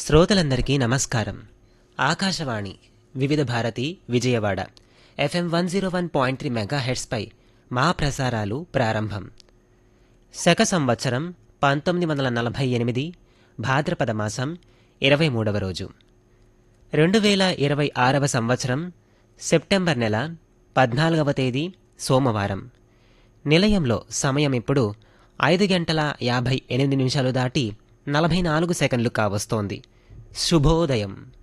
శ్రోతలందరికీ నమస్కారం Akashvani Vividh Bharati Vijayawada FM one zero one point three మెగాహెడ్స్పై మా ప్రసారాలు ప్రారంభం శక సంవత్సరం పంతొమ్మిది వందల నలభై ఎనిమిది భాద్రపద మాసం ఇరవై మూడవ రోజు రెండు వేల ఇరవై ఆరవ సంవత్సరం సెప్టెంబర్ నెల పద్నాలుగవ తేదీ సోమవారం నిలయంలో సమయం ఇప్పుడు ఐదు గంటల యాభై ఎనిమిది నిమిషాలు దాటి నలభై నాలుగు సెకండ్లు కావస్తోంది శుభోదయం